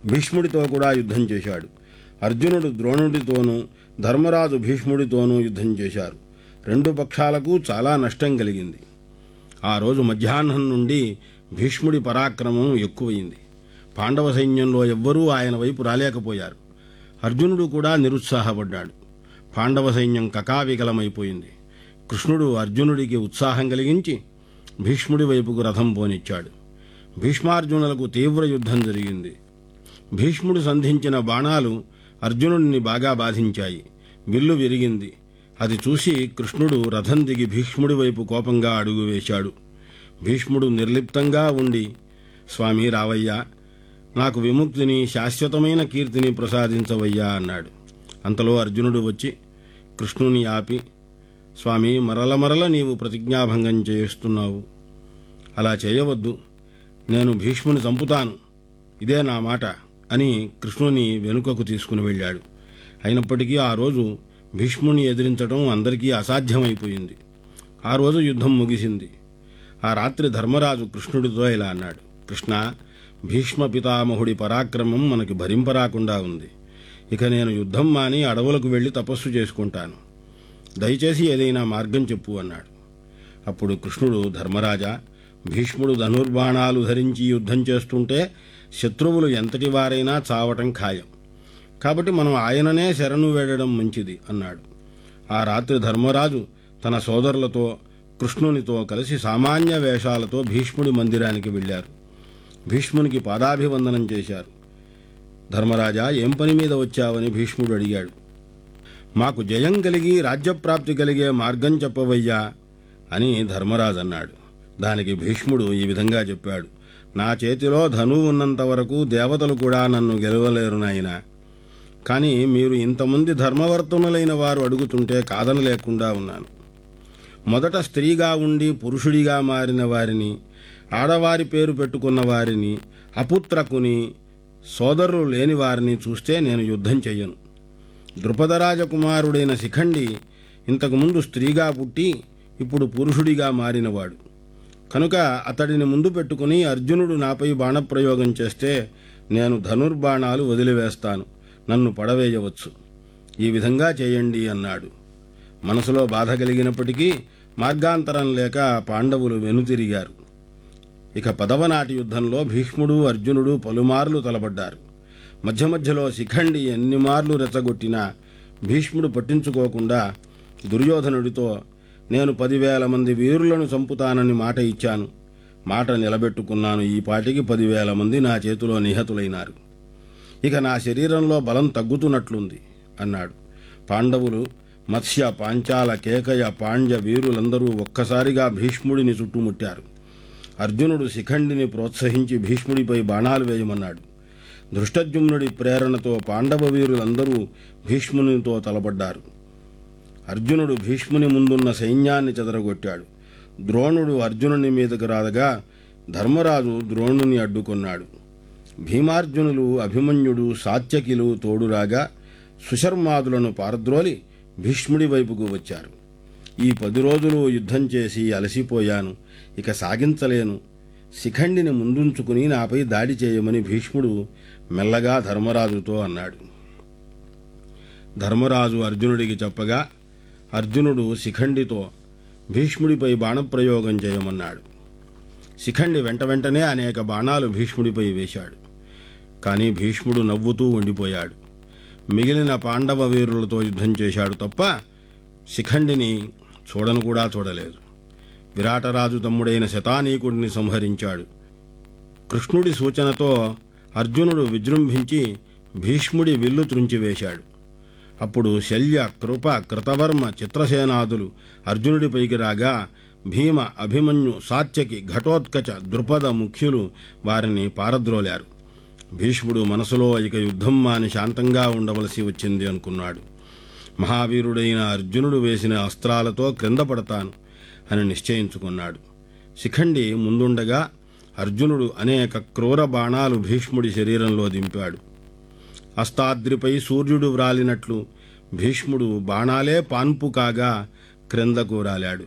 భీష్ముడితో కూడా యుద్ధం చేశాడు అర్జునుడు ద్రోణుడితోనూ ధర్మరాజు భీష్ముడితోనూ యుద్ధం చేశారు రెండు పక్షాలకు చాలా నష్టం కలిగింది ఆ రోజు మధ్యాహ్నం నుండి భీష్ముడి పరాక్రమం ఎక్కువయింది పాండవ సైన్యంలో ఎవ్వరూ ఆయన వైపు రాలేకపోయారు అర్జునుడు కూడా నిరుత్సాహపడ్డాడు పాండవ సైన్యం కకావికలమైపోయింది కృష్ణుడు అర్జునుడికి ఉత్సాహం కలిగించి భీష్ముడి వైపుకు రథం పోనిచ్చాడు భీష్మార్జునులకు తీవ్ర యుద్ధం జరిగింది భీష్ముడు సంధించిన బాణాలు అర్జునుడిని బాగా బాధించాయి విల్లు విరిగింది అది చూసి కృష్ణుడు రథం దిగి భీష్ముడి వైపు కోపంగా అడుగు వేశాడు భీష్ముడు నిర్లిప్తంగా ఉండి స్వామి రావయ్యా నాకు విముక్తిని శాశ్వతమైన కీర్తిని ప్రసాదించవయ్యా అన్నాడు అంతలో అర్జునుడు వచ్చి కృష్ణుని ఆపి స్వామి మరల మరల నీవు ప్రతిజ్ఞాభంగం చేస్తున్నావు అలా చేయవద్దు నేను భీష్ముని చంపుతాను ఇదే నా మాట అని కృష్ణుని వెనుకకు తీసుకుని వెళ్ళాడు అయినప్పటికీ ఆ రోజు భీష్ముని ఎదిరించడం అందరికీ అసాధ్యమైపోయింది ఆ రోజు యుద్ధం ముగిసింది ఆ రాత్రి ధర్మరాజు కృష్ణుడితో ఇలా అన్నాడు కృష్ణ భీష్మ పితామహుడి పరాక్రమం మనకి భరింపరాకుండా ఉంది ఇక నేను యుద్ధం మాని అడవులకు వెళ్లి తపస్సు చేసుకుంటాను దయచేసి ఏదైనా మార్గం చెప్పు అన్నాడు అప్పుడు కృష్ణుడు ధర్మరాజా భీష్ముడు ధనుర్బాణాలు ధరించి యుద్ధం చేస్తుంటే శత్రువులు ఎంతటి వారైనా చావటం ఖాయం కాబట్టి మనం ఆయననే శరణు వేడడం మంచిది అన్నాడు ఆ రాత్రి ధర్మరాజు తన సోదరులతో కృష్ణునితో కలిసి సామాన్య వేషాలతో భీష్ముడి మందిరానికి వెళ్ళారు భీష్మునికి పాదాభివందనం చేశారు ధర్మరాజా ఏం పని మీద వచ్చావని భీష్ముడు అడిగాడు మాకు జయం కలిగి రాజ్యప్రాప్తి కలిగే మార్గం చెప్పవయ్యా అని ధర్మరాజు అన్నాడు దానికి భీష్ముడు ఈ విధంగా చెప్పాడు నా చేతిలో ధనువు ఉన్నంత వరకు దేవతలు కూడా నన్ను గెలవలేరు నాయనా కానీ మీరు ఇంతమంది ధర్మవర్తనులైన వారు అడుగుతుంటే కాదనలేకుండా ఉన్నాను మొదట స్త్రీగా ఉండి పురుషుడిగా మారిన వారిని ఆడవారి పేరు పెట్టుకున్న వారిని అపుత్రకుని సోదరులు లేని వారిని చూస్తే నేను యుద్ధం చెయ్యను ద్రుపదరాజకుమారుడైన శిఖండి ఇంతకుముందు స్త్రీగా పుట్టి ఇప్పుడు పురుషుడిగా మారినవాడు కనుక అతడిని ముందు పెట్టుకుని అర్జునుడు నాపై బాణప్రయోగం చేస్తే నేను ధనుర్బాణాలు వదిలివేస్తాను నన్ను పడవేయవచ్చు ఈ విధంగా చేయండి అన్నాడు మనసులో బాధ కలిగినప్పటికీ మార్గాంతరం లేక పాండవులు వెనుతిరిగారు ఇక పదవనాటి యుద్ధంలో భీష్ముడు అర్జునుడు పలుమార్లు తలబడ్డారు మధ్య మధ్యలో శిఖండి ఎన్ని మార్లు రెచ్చగొట్టినా భీష్ముడు పట్టించుకోకుండా దుర్యోధనుడితో నేను పదివేల మంది వీరులను చంపుతానని మాట ఇచ్చాను మాట నిలబెట్టుకున్నాను ఈ పాటికి పదివేల మంది నా చేతిలో నిహతులైనారు ఇక నా శరీరంలో బలం తగ్గుతున్నట్లుంది అన్నాడు పాండవులు మత్స్య పాంచాల కేకయ పాండ్య వీరులందరూ ఒక్కసారిగా భీష్ముడిని చుట్టుముట్టారు అర్జునుడు శిఖండిని ప్రోత్సహించి భీష్ముడిపై బాణాలు వేయమన్నాడు ధృష్టద్యుమ్నుడి ప్రేరణతో పాండవ వీరులందరూ భీష్మునితో తలబడ్డారు అర్జునుడు భీష్ముని ముందున్న సైన్యాన్ని చెదరగొట్టాడు ద్రోణుడు అర్జునుని మీదకు రాదగా ధర్మరాజు ద్రోణుని అడ్డుకున్నాడు భీమార్జునులు అభిమన్యుడు సాత్యకిలు తోడురాగా సుశర్మాదులను పారద్రోలి భీష్ముడి వైపుకు వచ్చారు ఈ పది రోజులు యుద్ధం చేసి అలసిపోయాను ఇక సాగించలేను శిఖండిని ముందుంచుకుని నాపై దాడి చేయమని భీష్ముడు మెల్లగా ధర్మరాజుతో అన్నాడు ధర్మరాజు అర్జునుడికి చెప్పగా అర్జునుడు శిఖండితో భీష్ముడిపై బాణప్రయోగం చేయమన్నాడు శిఖండి వెంట వెంటనే అనేక బాణాలు భీష్ముడిపై వేశాడు కానీ భీష్ముడు నవ్వుతూ ఉండిపోయాడు మిగిలిన పాండవ వీరులతో యుద్ధం చేశాడు తప్ప శిఖండిని చూడను కూడా చూడలేదు విరాటరాజు తమ్ముడైన శతానీకుడిని సంహరించాడు కృష్ణుడి సూచనతో అర్జునుడు విజృంభించి భీష్ముడి విల్లు త్రుంచివేశాడు అప్పుడు శల్య కృప కృతవర్మ చిత్రసేనాదులు అర్జునుడిపైకి రాగా భీమ అభిమన్యు సాత్యకి ఘటోత్కచ ద్రుపద ముఖ్యులు వారిని పారద్రోలారు భీష్ముడు మనసులో ఇక యుద్ధం మాని శాంతంగా ఉండవలసి వచ్చింది అనుకున్నాడు మహావీరుడైన అర్జునుడు వేసిన అస్త్రాలతో క్రింద పడతాను అని నిశ్చయించుకున్నాడు శిఖండి ముందుండగా అర్జునుడు అనేక క్రూర బాణాలు భీష్ముడి శరీరంలో దింపాడు అస్తాద్రిపై సూర్యుడు వ్రాలినట్లు భీష్ముడు బాణాలే పాన్పు కాగా క్రిందకు రాలాడు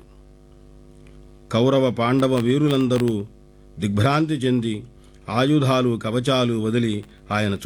కౌరవ పాండవ వీరులందరూ దిగ్భ్రాంతి చెంది ఆయుధాలు కవచాలు వదిలి ఆయన